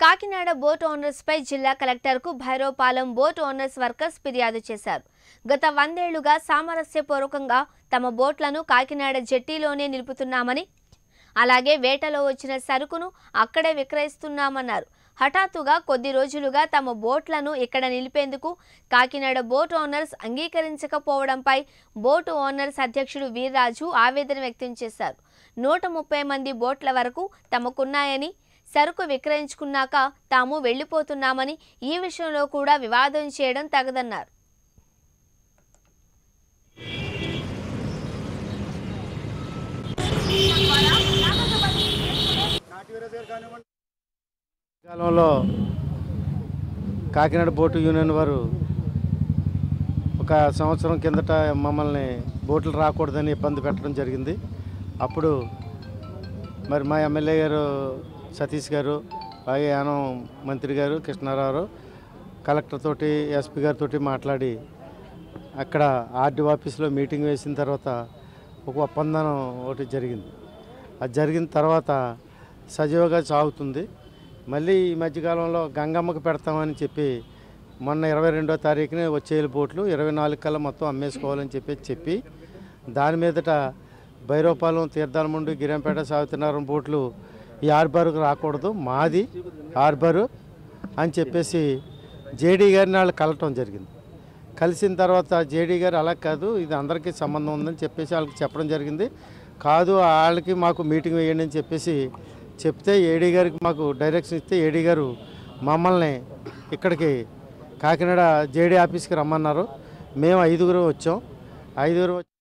Kakinada boat owners పై జిల్లా కలెక్టర్కు Bhairavapalem boat owners workers ఫిర్యాదు చేశారు గత వందేళ్లుగా సామరస్యపూర్వకంగా తమ బోట్లను కాకినాడ జెట్టీలోనే నిలుపుతున్నామని అలాగే వేటలో వచ్చిన సరుకును అక్కడే విక్రయిస్తున్నామన్నారు హఠాత్తుగా కొద్ది రోజులుగా తమ బోట్లను ఇక్కడ నిలిపేందుకు కాకినాడ బోట్ ఓనర్స్ అంగీకరించకపోవడంపై బోటు ఓనర్స్ అధ్యక్షుడు వీర్రాజు ఆవేదన వ్యక్తం చేశారు నూట ముప్పై మంది బోట్ల వరకు తమకున్నాయని సరుకు విక్రయించుకున్నాక తాము వెళ్లిపోతున్నామని ఈ విషయంలో కూడా వివాదం చేయడం తగదన్నారు కాలంలో కాకినాడ బోటు యూనియన్ వారు ఒక సంవత్సరం కిందట మమ్మల్ని బోట్లు రాకూడదని ఇబ్బంది పెట్టడం జరిగింది అప్పుడు మరి మా ఎమ్మెల్యే గారు సతీష్ గారు అలాగే యానం మంత్రి గారు కృష్ణారావు కలెక్టర్ తోటి ఎస్పీ గారితో మాట్లాడి అక్కడ ఆర్డీ ఆఫీస్లో మీటింగ్ వేసిన తర్వాత ఒక ఒప్పందం ఒకటి జరిగింది అది జరిగిన తర్వాత సజీవగా సాగుతుంది మళ్ళీ ఈ మధ్యకాలంలో గంగమ్మకు పెడతామని చెప్పి మొన్న ఇరవై రెండో తారీఖున వచ్చేలు బోట్లు ఇరవై నాలుగు కల్లా మొత్తం అమ్మేసుకోవాలని చెప్పి చెప్పి దాని మీదట భైరవపాలెం తీర్థాలముండి గిరంపేట సాగుతున్నారు బోట్లు ఈ హార్బర్కు రాకూడదు మాది హార్బరు అని చెప్పేసి జేడీ గారిని వాళ్ళు కలవటం జరిగింది కలిసిన తర్వాత జేడీ గారు అలా కాదు ఇది అందరికీ సంబంధం ఉందని చెప్పేసి వాళ్ళకి చెప్పడం జరిగింది కాదు వాళ్ళకి మాకు మీటింగ్ వేయండి అని చెప్పేసి చెప్తే ఏడీ గారికి మాకు డైరెక్షన్ ఇస్తే ఏడీ గారు మమ్మల్ని ఇక్కడికి కాకినాడ జేడీ ఆఫీస్కి రమ్మన్నారు మేము ఐదుగురు వచ్చాం ఐదుగురు వచ్చి